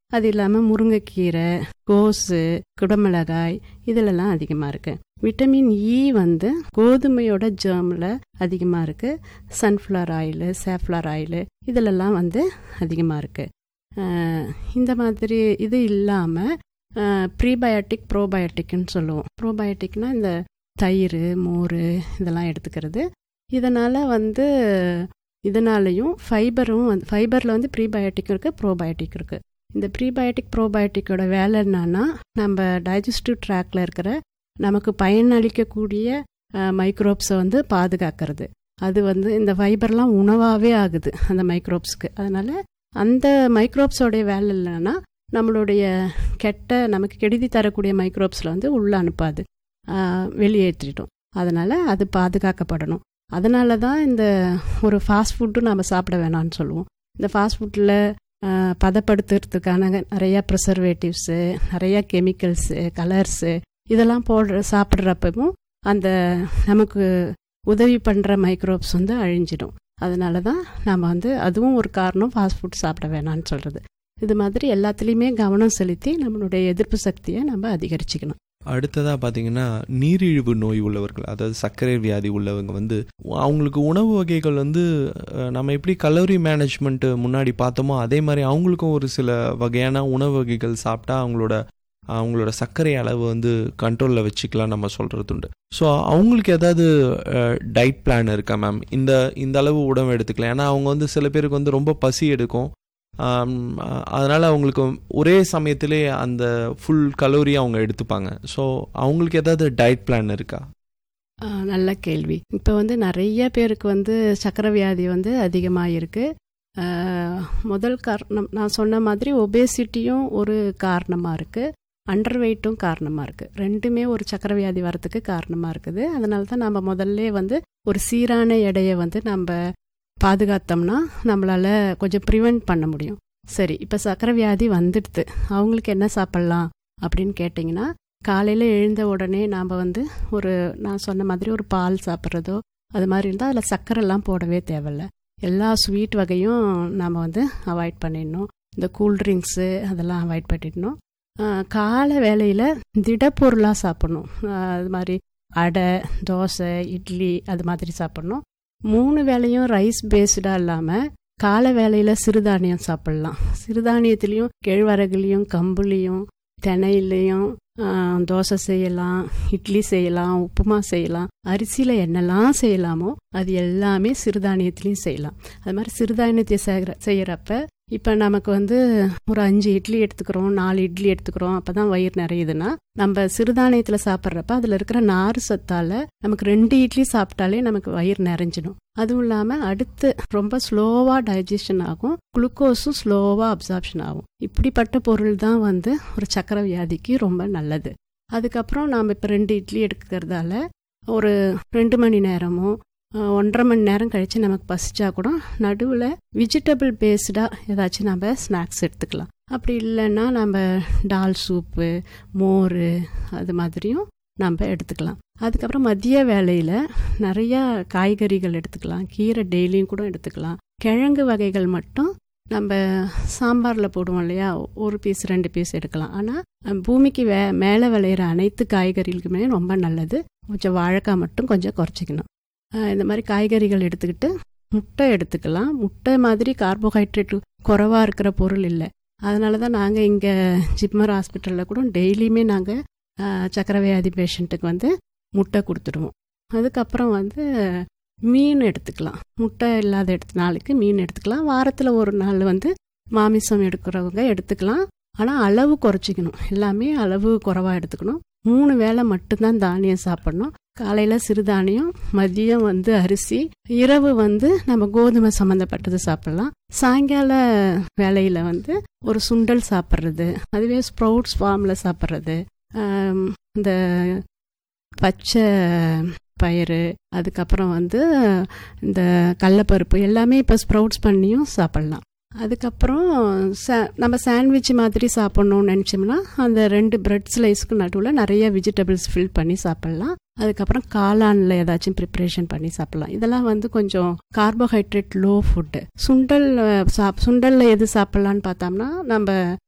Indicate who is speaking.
Speaker 1: அது இல்லாமல் முருங்கைக்கீரை கோஸு குடமிளகாய் இதிலெல்லாம் அதிகமாக இருக்கு விட்டமின் இ வந்து கோதுமையோட ஜேர்மில் அதிகமாக இருக்கு சன்ஃப்ளவர் ஆயில் சேஃப்ளவர் ஆயில் இதிலெல்லாம் வந்து அதிகமாக இருக்கு அஹ் இந்த மாதிரி இது இல்லாமல் ப்ரீபயோட்டிக் ப்ரோபயோட்டிக்னு சொல்லுவோம் ப்ரோபயோட்டிக்னா இந்த தயிர் மோர் இதெல்லாம் எடுத்துக்கிறது இதனால் வந்து இதனாலையும் ஃபைபரும் வந்து ஃபைபரில் வந்து ப்ரீபயோட்டிக் இருக்குது ப்ரோபயோட்டிக் இருக்குது இந்த ப்ரீபயோட்டிக் ப்ரோபயோட்டிக்கோட வேலை என்னன்னா நம்ம டைஜஸ்டிவ் ட்ராக்ல இருக்கிற நமக்கு பயனளிக்கக்கூடிய மைக்ரோப்ஸை வந்து பாதுகாக்கிறது அது வந்து இந்த ஃபைபர்லாம் உணவாகவே ஆகுது அந்த மைக்ரோப்ஸ்க்கு அதனால் அந்த மைக்ரோப்ஸோடைய வேலை இல்லைன்னா நம்மளுடைய கெட்ட நமக்கு கெடுதி தரக்கூடிய மைக்ரோப்ஸில் வந்து உள்ளே அனுப்பாது வெளியேற்றிட்டோம் அதனால் அது பாதுகாக்கப்படணும் அதனால தான் இந்த ஒரு ஃபாஸ்ட் ஃபுட்டும் நம்ம சாப்பிட வேணாம்னு சொல்லுவோம் இந்த ஃபாஸ்ட் ஃபுட்டில் பதப்படுத்துறதுக்கான நிறைய ப்ரிசர்வேட்டிவ்ஸு நிறைய கெமிக்கல்ஸு கலர்ஸு இதெல்லாம் போடுற சாப்பிட்றப்பவும் அந்த நமக்கு உதவி பண்ணுற மைக்ரோப்ஸ் வந்து அழிஞ்சிடும் அதனால தான் நம்ம வந்து அதுவும் ஒரு காரணம் ஃபாஸ்ட் ஃபுட் சாப்பிட வேணாம்னு சொல்கிறது இது மாதிரி எல்லாத்துலேயுமே கவனம் செலுத்தி நம்மளுடைய எதிர்ப்பு சக்தியை நம்ம அதிகரிச்சுக்கணும்
Speaker 2: அடுத்ததாக பார்த்தீங்கன்னா நீரிழிவு நோய் உள்ளவர்கள் அதாவது சர்க்கரை வியாதி உள்ளவங்க வந்து அவங்களுக்கு உணவு வகைகள் வந்து நம்ம எப்படி கலோரி மேனேஜ்மெண்ட்டு முன்னாடி பார்த்தோமோ அதே மாதிரி அவங்களுக்கும் ஒரு சில வகையான உணவு வகைகள் சாப்பிட்டா அவங்களோட அவங்களோட சர்க்கரை அளவு வந்து கண்ட்ரோலில் வச்சுக்கலாம் நம்ம சொல்கிறது உண்டு ஸோ அவங்களுக்கு ஏதாவது டயட் பிளான் இருக்கா மேம் இந்த இந்த அளவு உணவு எடுத்துக்கலாம் ஏன்னா அவங்க வந்து சில பேருக்கு வந்து ரொம்ப பசி எடுக்கும் அதனால் அவங்களுக்கு ஒரே சமயத்திலே அந்த ஃபுல் கலோரி அவங்க எடுத்துப்பாங்க ஸோ அவங்களுக்கு ஏதாவது டயட் பிளான் இருக்கா
Speaker 1: நல்ல கேள்வி இப்போ வந்து நிறைய பேருக்கு வந்து சக்கரை வியாதி வந்து அதிகமாக இருக்குது முதல் காரணம் நான் சொன்ன மாதிரி ஒபேசிட்டியும் ஒரு காரணமாக இருக்குது அண்டர் வெயிட்டும் காரணமாக இருக்குது ரெண்டுமே ஒரு சக்கரை வியாதி வரத்துக்கு காரணமாக இருக்குது அதனால தான் நம்ம முதல்ல வந்து ஒரு சீரான எடையை வந்து நம்ம பாதுகாத்தோம்னா நம்மளால் கொஞ்சம் ப்ரிவெண்ட் பண்ண முடியும் சரி இப்போ சக்கரை வியாதி வந்துடுது அவங்களுக்கு என்ன சாப்பிட்லாம் அப்படின்னு கேட்டிங்கன்னா காலையில் எழுந்த உடனே நாம் வந்து ஒரு நான் சொன்ன மாதிரி ஒரு பால் சாப்பிட்றதோ அது மாதிரி இருந்தால் அதில் சர்க்கரைலாம் போடவே தேவையில்ல எல்லா ஸ்வீட் வகையும் நாம் வந்து அவாய்ட் பண்ணிடணும் இந்த கூல்ட்ரிங்க்ஸு அதெல்லாம் அவாய்ட் பண்ணிடணும் காலை வேலையில் திடப்பொருளாக சாப்பிட்ணும் அது மாதிரி அடை தோசை இட்லி அது மாதிரி சாப்பிட்ணும் மூணு வேலையும் ரைஸ் பேஸ்டாக இல்லாமல் காலை வேலையில் சிறுதானியம் சாப்பிட்லாம் சிறுதானியத்துலேயும் கேழ்வரகுலேயும் கம்புலேயும் தினையிலையும் தோசை செய்யலாம் இட்லி செய்யலாம் உப்புமா செய்யலாம் அரிசியில் என்னெல்லாம் செய்யலாமோ அது எல்லாமே சிறுதானியத்துலேயும் செய்யலாம் அது மாதிரி சிறுதானியத்தை செய்கிற செய்கிறப்ப இப்போ நமக்கு வந்து ஒரு அஞ்சு இட்லி எடுத்துக்கிறோம் நாலு இட்லி எடுத்துக்கிறோம் அப்போ தான் வயிறு நிறையுதுன்னா நம்ம சிறுதானியத்தில் சாப்பிட்றப்ப அதில் இருக்கிற நார் சத்தால் நமக்கு ரெண்டு இட்லி சாப்பிட்டாலே நமக்கு வயிறு நிறைஞ்சிடும் அதுவும் இல்லாமல் அடுத்து ரொம்ப ஸ்லோவாக டைஜஷன் ஆகும் குளுக்கோஸும் ஸ்லோவாக அப்சார்ப்ஷன் ஆகும் இப்படிப்பட்ட பொருள் தான் வந்து ஒரு சக்கரை வியாதிக்கு ரொம்ப நல்லது அதுக்கப்புறம் நாம் இப்போ ரெண்டு இட்லி எடுக்கிறதால ஒரு ரெண்டு மணி நேரமோ ஒன்றரை மணி நேரம் கழித்து நமக்கு பசிச்சா கூட நடுவில் வெஜிடபிள் பேஸ்டாக ஏதாச்சும் நம்ம ஸ்நாக்ஸ் எடுத்துக்கலாம் அப்படி இல்லைன்னா நம்ம டால் சூப்பு மோர் அது மாதிரியும் நம்ம எடுத்துக்கலாம் அதுக்கப்புறம் மதிய வேலையில் நிறையா காய்கறிகள் எடுத்துக்கலாம் கீரை டெய்லியும் கூட எடுத்துக்கலாம் கிழங்கு வகைகள் மட்டும் நம்ம சாம்பாரில் போடுவோம் இல்லையா ஒரு பீஸ் ரெண்டு பீஸ் எடுக்கலாம் ஆனால் பூமிக்கு வே மேலே விளையிற அனைத்து காய்கறிகளுக்குமே ரொம்ப நல்லது கொஞ்சம் வாழைக்காய் மட்டும் கொஞ்சம் குறைச்சிக்கணும் இந்த மாதிரி காய்கறிகள் எடுத்துக்கிட்டு முட்டை எடுத்துக்கலாம் முட்டை மாதிரி கார்போஹைட்ரேட் குறைவாக இருக்கிற பொருள் இல்லை அதனால தான் நாங்கள் இங்கே ஜிப்மர் ஹாஸ்பிட்டலில் கூட டெய்லியுமே நாங்கள் சக்கரை வியாதி பேஷண்ட்டுக்கு வந்து முட்டை கொடுத்துடுவோம் அதுக்கப்புறம் வந்து மீன் எடுத்துக்கலாம் முட்டை இல்லாத எடுத்த நாளுக்கு மீன் எடுத்துக்கலாம் வாரத்தில் ஒரு நாள் வந்து மாமிசம் எடுக்கிறவங்க எடுத்துக்கலாம் ஆனால் அளவு குறைச்சிக்கணும் எல்லாமே அளவு குறைவாக எடுத்துக்கணும் மூணு வேளை மட்டும்தான் தானியம் சாப்பிடணும் காலையில் சிறுதானியம் மதியம் வந்து அரிசி இரவு வந்து நம்ம கோதுமை சம்மந்தப்பட்டது சாப்பிடலாம் சாயங்கால வேலையில் வந்து ஒரு சுண்டல் சாப்பிட்றது அதுவே ஸ்ப்ரவுட்ஸ் ஃபார்மில் சாப்பிட்றது இந்த பச்சை பயிறு அதுக்கப்புறம் வந்து இந்த கடலப்பருப்பு எல்லாமே இப்போ ஸ்ப்ரவுட்ஸ் பண்ணியும் சாப்பிட்லாம் அதுக்கப்புறம் சா நம்ம சாண்ட்விச் மாதிரி சாப்பிட்ணுன்னு நினச்சோம்னா அந்த ரெண்டு பிரெட் ஸ்லைஸ்க்கு நடுவில் நிறைய வெஜிடபிள்ஸ் ஃபில் பண்ணி சாப்பிட்லாம் அதுக்கப்புறம் காளானில் ஏதாச்சும் ப்ரிப்ரேஷன் பண்ணி சாப்பிட்லாம் இதெல்லாம் வந்து கொஞ்சம் கார்போஹைட்ரேட் லோ ஃபுட்டு சுண்டல் சாப் சுண்டலில் எது சாப்பிட்லான்னு பார்த்தோம்னா நம்ம